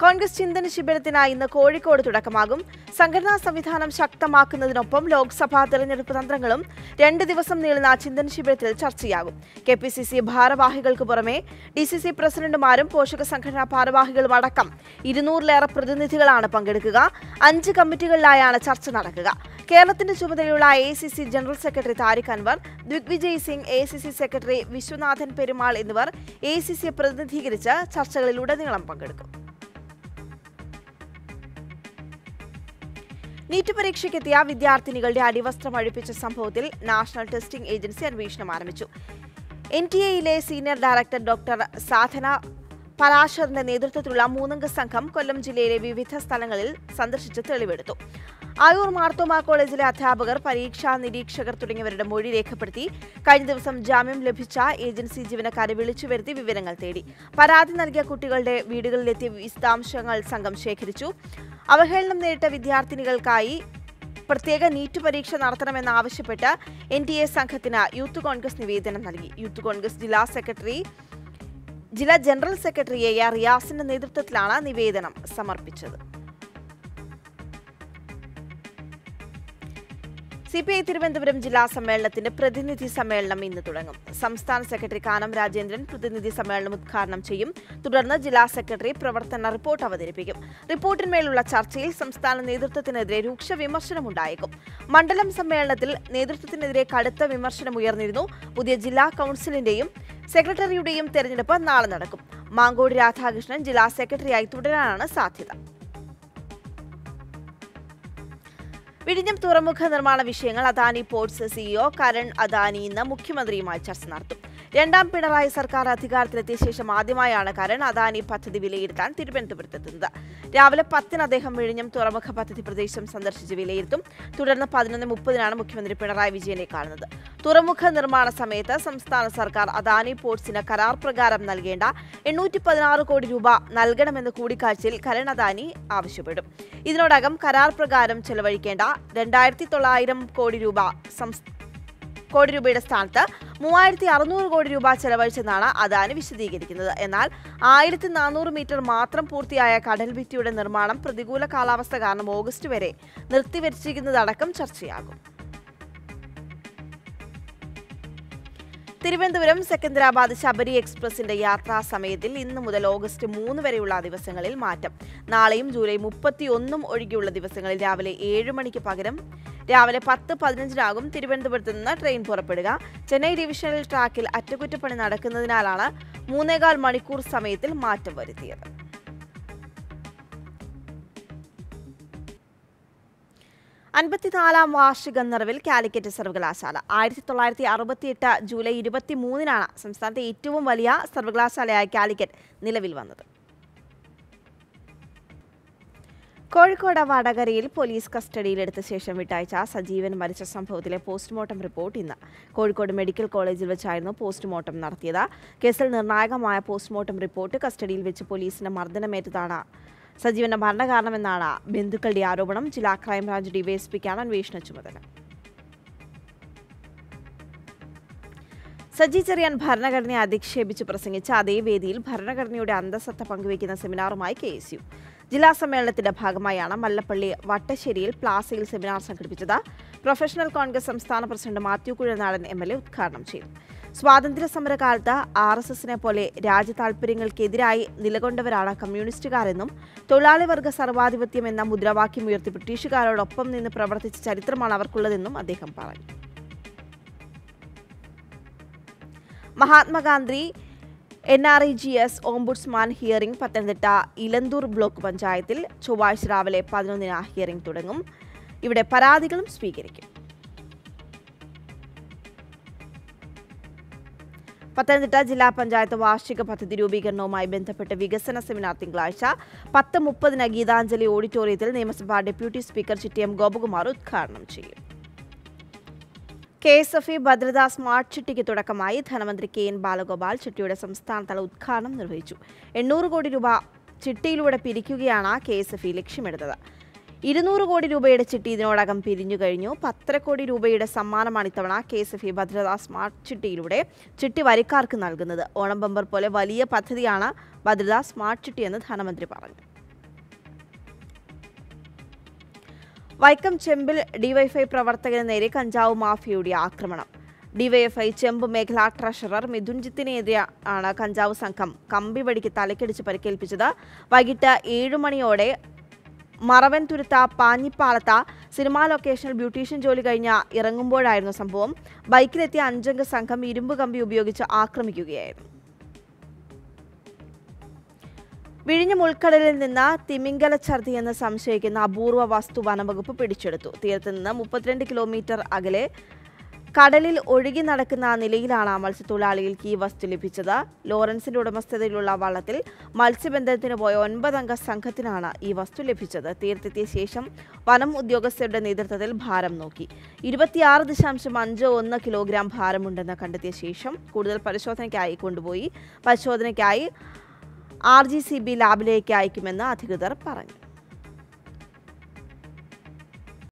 കോൺഗ്രസ് ചിന്തന ശിബിരത്തിനായി ഇന്ന് കോഴിക്കോട് തുടക്കമാകും സംഘടനാ സംവിധാനം ശക്തമാക്കുന്നതിനൊപ്പം ലോക്സഭാ തെരഞ്ഞെടുപ്പ് തന്ത്രങ്ങളും രണ്ട് ദിവസം നീളുന്ന ചിന്തന ശിബിരത്തിൽ ചർച്ചയാകും കെ പി സി സി ഭാരവാഹികൾക്ക് പുറമെ ഡി സി സി പ്രസിഡന്റുമാരും പോഷക സംഘടനാ ഭാരവാഹികളും അടക്കം ഇരുന്നൂറിലേറെ പ്രതിനിധികളാണ് പങ്കെടുക്കുക അഞ്ച് കമ്മിറ്റികളിലായാണ് ചർച്ച നടക്കുക കേരളത്തിന്റെ ചുമതലയുള്ള A C C general secretary Tariq Anwar Digvijay Singh A C C secretary Viswanathan Perumal എന്നിവർ എ സി സിയെ പ്രതിനിധീകരിച്ച് ചർച്ചകളിലുടനീളം പങ്കെടുക്കും നീറ്റ് പരീക്ഷയ്ക്കെത്തിയ വിദ്യാർത്ഥിനികളുടെ അടിവസ്ത്രം അഴിപ്പിച്ച സംഭവത്തിൽ നാഷണൽ ടെസ്റ്റിംഗ് ഏജൻസി അന്വേഷണം ആരംഭിച്ചു എൻ ടി എയിലെ സീനിയർ ഡയറക്ടർ ഡോക്ടർ സാധന പരാശറിന്റെ നേതൃത്വത്തിലുള്ള മൂന്നംഗ സംഘം കൊല്ലം ജില്ലയിലെ വിവിധ സ്ഥലങ്ങളിൽ സന്ദർശിച്ച് തെളിവെടുത്തു ആയൂർ മാർത്തോമ കോളേജിലെ അധ്യാപകർ പരീക്ഷാ നിരീക്ഷകർ തുടങ്ങിയവരുടെ മൊഴി രേഖപ്പെടുത്തി കഴിഞ്ഞ ദിവസം ജാമ്യം ലഭിച്ച ഏജൻസി ജീവനക്കാരെ വിളിച്ചു വരുത്തി വിവരങ്ങൾ തേടി പരാതി നൽകിയ കുട്ടികളുടെ വീടുകളിലെത്തിയ വിശദാംശങ്ങൾ സംഘം ശേഖരിച്ചു അവഹേളനം നേരിട്ട വിദ്യാർത്ഥിനികൾക്കായി പ്രത്യേക നീറ്റ് പരീക്ഷ നടത്തണമെന്നാവശ്യപ്പെട്ട് എൻ ടി എ സംഘത്തിന് യൂത്ത് കോൺഗ്രസ് നിവേദനം നൽകി യൂത്ത് കോൺഗ്രസ് ജില്ലാ സെക്രട്ടറി ജില്ലാ ജനറൽ സെക്രട്ടറി എ ആർ റിയാസിന്റെ നേതൃത്വത്തിലാണ് നിവേദനം സമർപ്പിച്ചത് സി പി ഐ തിരുവനന്തപുരം ജില്ലാ സമ്മേളനത്തിന്റെ പ്രതിനിധി സമ്മേളനം ഇന്ന് തുടങ്ങും സംസ്ഥാന സെക്രട്ടറി കാനം രാജേന്ദ്രൻ പ്രതിനിധി സമ്മേളനം ഉദ്ഘാടനം ചെയ്യും തുടർന്ന് ജില്ലാ സെക്രട്ടറി പ്രവർത്തന റിപ്പോർട്ട് അവതരിപ്പിക്കും റിപ്പോർട്ടിന്മേലുള്ള ചർച്ചയിൽ സംസ്ഥാന നേതൃത്വത്തിനെതിരെ രൂക്ഷ വിമർശനമുണ്ടായേക്കും മണ്ഡലം സമ്മേളനത്തിൽ നേതൃത്വത്തിനെതിരെ കടുത്ത വിമർശനം ഉയർന്നിരുന്നു പുതിയ ജില്ലാ കൌൺസിലിന്റെയും സെക്രട്ടറിയുടെയും തെരഞ്ഞെടുപ്പ് നാളെ നടക്കും മാങ്കോട് രാധാകൃഷ്ണൻ ജില്ലാ സെക്രട്ടറിയായി തുടരാനാണ് സാധ്യത വിഴിഞ്ഞം തുറമുഖ നിർമ്മാണ വിഷയങ്ങൾ അദാനി പോർട്സ് സിഇഒ കരൺ അദാനി ഇന്ന് മുഖ്യമന്ത്രിയുമായി ചർച്ച നടത്തും രണ്ടാം പിണറായി സർക്കാർ അധികാരത്തിലെത്തിയ ശേഷം ആദ്യമായാണ് കരൺ അദാനി പദ്ധതി വിലയിരുത്താൻ തിരുവനന്തപുരത്തെത്തുന്നത് രാവിലെ പത്തിന് അദ്ദേഹം വിഴിഞ്ഞം തുറമുഖ പദ്ധതി പ്രദേശം സന്ദർശിച്ച് വിലയിരുത്തും തുടർന്ന് പതിനൊന്ന് മുപ്പതിനാണ് മുഖ്യമന്ത്രി പിണറായി വിജയനെ കാണുന്നത് തുറമുഖ നിർമ്മാണ സമയത്ത് സംസ്ഥാന സർക്കാർ അദാനി പോർട്സിന് കരാർ പ്രകാരം നൽകേണ്ട എണ്ണൂറ്റി പതിനാറ് കോടി രൂപ നൽകണമെന്ന് കൂടിക്കാഴ്ചയിൽ കരൺ അദാനി ആവശ്യപ്പെടും ഇതിനോടകം കരാർ പ്രകാരം ചെലവഴിക്കേണ്ട രണ്ടായിരത്തി തൊള്ളായിരം കോടി രൂപ സംസ്ഥാന കോടി രൂപയുടെ സ്ഥാനത്ത് മൂവായിരത്തി അറുന്നൂറ് കോടി രൂപ ചെലവഴിച്ചെന്നാണ് അദാനി വിശദീകരിക്കുന്നത് എന്നാൽ ആയിരത്തി നാനൂറ് മീറ്റർ മാത്രം പൂർത്തിയായ കടൽ ഭിത്തിയുടെ നിർമ്മാണം പ്രതികൂല കാലാവസ്ഥ കാരണം ഓഗസ്റ്റ് വരെ നിർത്തിവച്ചിരിക്കുന്നതടക്കം ചർച്ചയാകും തിരുവനന്തപുരം സെക്കന്ദരാബാദ് ശബരി എക്സ്പ്രസിന്റെ യാത്രാ സമയത്തിൽ ഇന്ന് മുതൽ ഓഗസ്റ്റ് മൂന്ന് വരെയുള്ള ദിവസങ്ങളിൽ മാറ്റം നാളെയും ജൂലൈ മുപ്പത്തി ഒന്നും ഒഴികെയുള്ള ദിവസങ്ങളിൽ രാവിലെ ഏഴ് മണിക്ക് പകരം രാവിലെ പത്ത് പതിനഞ്ചിനാകും തിരുവനന്തപുരത്ത് നിന്ന് ട്രെയിൻ പുറപ്പെടുക ചെന്നൈ ഡിവിഷണൽ ട്രാക്കിൽ അറ്റകുറ്റപ്പണി നടക്കുന്നതിനാലാണ് മൂന്നേകാൽ മണിക്കൂർ സമയത്തിൽ മാറ്റം വരുത്തിയത് അൻപത്തിനാലാം വാർഷിക നിറവിൽ കാലിക്കറ്റ് സർവകലാശാല ആയിരത്തി തൊള്ളായിരത്തി അറുപത്തിയെട്ട് ജൂലൈ ഇരുപത്തി മൂന്നിനാണ് സംസ്ഥാനത്തെ ഏറ്റവും വലിയ സർവകലാശാലയായ കാലിക്കറ്റ് നിലവിൽ വന്നത് കോഴിക്കോട് വടകരയിൽ പോലീസ് കസ്റ്റഡിയിലെടുത്ത ശേഷം വിട്ടയച്ച സജീവൻ മരിച്ച സംഭവത്തിലെ പോസ്റ്റ്മോർട്ടം റിപ്പോർട്ട് ഇന്ന് കോഴിക്കോട് മെഡിക്കൽ കോളേജിൽ വെച്ചായിരുന്നു പോസ്റ്റ്മോർട്ടം നടത്തിയത് കേസിൽ നിർണായകമായ പോസ്റ്റ്മോർട്ടം റിപ്പോർട്ട് കസ്റ്റഡിയിൽ വെച്ച് പോലീസിന് മർദ്ദനമേറ്റതാണ് സജീവന്റെ മരണകാരണമെന്നാണ് ബന്ധുക്കളുടെ ആരോപണം ജില്ലാ ക്രൈംബ്രാഞ്ച് ഡിവൈഎസ്പിക്കാണ് അന്വേഷണ ചുമതല സജി ചെറിയാൻ ഭരണഘടനയെ അധിക്ഷേപിച്ച് പ്രസംഗിച്ച അതേ വേദിയിൽ ഭരണഘടനയുടെ അന്തസത്ത പങ്കുവയ്ക്കുന്ന സെമിനാറുമായി കെ എസ് യു ജില്ലാ സമ്മേളനത്തിന്റെ ഭാഗമായാണ് മല്ലപ്പള്ളി വട്ടശ്ശേരിയിൽ പ്ലാസയിൽ സെമിനാർ സംഘടിപ്പിച്ചത് പ്രൊഫഷണൽ കോൺഗ്രസ് സംസ്ഥാന president Mathew Kuzhalnadan M L A ഉദ്ഘാടനം ചെയ്തു സ്വാതന്ത്ര്യ സമരകാലത്ത് ആർ എസ് എസിനെ പോലെ രാജ്യ താൽപര്യങ്ങൾക്കെതിരായി നിലകൊണ്ടവരാണ് കമ്മ്യൂണിസ്റ്റുകാരെന്നും തൊഴിലാളി വർഗ സർവാധിപത്യം എന്ന മുദ്രാവാക്യം ഉയർത്തി ബ്രിട്ടീഷുകാരോടൊപ്പം നിന്ന് പ്രവർത്തിച്ച ചരിത്രമാണ് അവർക്കുള്ളതെന്നും അദ്ദേഹം പറഞ്ഞു Mahatma Gandhi N R I G S ombudsman hearing Pathanamthitta Elanthoor block പഞ്ചായത്തിൽ ചൊവ്വാഴ്ച രാവിലെ പതിനൊന്നിന് ഹിയറിംഗ് തുടങ്ങും ഇവിടെ പരാതികളും സ്വീകരിക്കും പത്തനംതിട്ട ജില്ലാ പഞ്ചായത്ത് വാർഷിക പദ്ധതി രൂപീകരണവുമായി ബന്ധപ്പെട്ട് വികസന സെമിനാർ തിങ്കളാഴ്ച പത്ത് മുപ്പതിന് ഗീതാഞ്ജലി ഓഡിറ്റോറിയത്തിൽ നിയമസഭാ ഡെപ്യൂട്ടി സ്പീക്കർ ചിറ്റിയം ഗോപകുമാർ ഉദ്ഘാടനം ചെയ്യും K S F E Bhadratha smart ചിട്ടിക്ക് തുടക്കമായി ധനമന്ത്രി കെ എൻ ബാലഗോപാൽ ചിട്ടിയുടെ സംസ്ഥാനതല ഉദ്ഘാടനം നിർവഹിച്ചു എണ്ണൂറ് കോടി രൂപ ചിട്ടിയിലൂടെ പിരിക്കുകയാണ് കെ എസ് എഫ് ഇ ലക്ഷ്യമിടുന്നത് ഇരുന്നൂറ് കോടി രൂപയുടെ ചിട്ടി ഇതിനോടകം പിരിഞ്ഞു കഴിഞ്ഞു പത്തര കോടി രൂപയുടെ സമ്മാനമാണ് ഇത്തവണ K S F E Bhadratha smart ചിട്ടിയിലൂടെ ചിട്ടി വരിക്കാർക്ക് നൽകുന്നത് ഓണം ബമ്പർ പോലെ വലിയ പദ്ധതിയാണ് ഭദ്രതാ സ്മാർട്ട് ചിട്ടി എന്ന് ധനമന്ത്രി പറഞ്ഞു വൈക്കം ചെമ്പിൽ ഡിവൈഫൈ പ്രവർത്തകന് നേരെ കഞ്ചാവ് മാഫിയയുടെ ആക്രമണം ഡിവൈഎഫ്ഐ ചെമ്പ് മേഖലാ ട്രഷറർ മിഥുൻജിത്തിനെതിരെ ആണ് കഞ്ചാവ് സംഘം കമ്പിവടിക്ക് തലക്കടിച്ച് പരിക്കേൽപ്പിച്ചത് വൈകിട്ട് ഏഴു മണിയോടെ മറവൻ തുരുത്ത പാഞ്ഞിപ്പാളത്ത സിനിമാ ലൊക്കേഷനിൽ ബ്യൂട്ടീഷ്യൻ ജോലി കഴിഞ്ഞ് ഇറങ്ങുമ്പോഴായിരുന്നു സംഭവം ബൈക്കിലെത്തിയ അഞ്ചംഗ സംഘം ഇരുമ്പ് കമ്പി ഉപയോഗിച്ച് ആക്രമിക്കുകയായിരുന്നു വിഴിഞ്ഞം ഉൾക്കടലിൽ നിന്ന് തിമിംഗല ഛർദി എന്ന് സംശയിക്കുന്ന അപൂർവ വസ്തു വനംവകുപ്പ് പിടിച്ചെടുത്തു തീരത്ത് നിന്ന് മുപ്പത്തിരണ്ട് കിലോമീറ്റർ അകലെ കടലിൽ ഒഴുകി നടക്കുന്ന നിലയിലാണ് മത്സ്യത്തൊഴിലാളികൾക്ക് ഈ വസ്തു ലഭിച്ചത് ലോറൻസിന്റെ ഉടമസ്ഥതയിലുള്ള വള്ളത്തിൽ മത്സ്യബന്ധനത്തിന് പോയ ഒൻപതംഗ സംഘത്തിനാണ് ഈ വസ്തു ലഭിച്ചത് തീരത്തെത്തിയ ശേഷം വനം ഉദ്യോഗസ്ഥരുടെ നേതൃത്വത്തിൽ ഭാരം നോക്കി ഇരുപത്തിയാറ് ദശാംശം അഞ്ച് ഒന്ന് കിലോഗ്രാം ഭാരമുണ്ടെന്ന് കണ്ടെത്തിയ ശേഷം കൂടുതൽ പരിശോധനയ്ക്കായി കൊണ്ടുപോയി പരിശോധനയ്ക്കായി ആർ ജി സി ബി ലാബിലേക്ക് അയക്കുമെന്ന് അധികൃതർ പറഞ്ഞു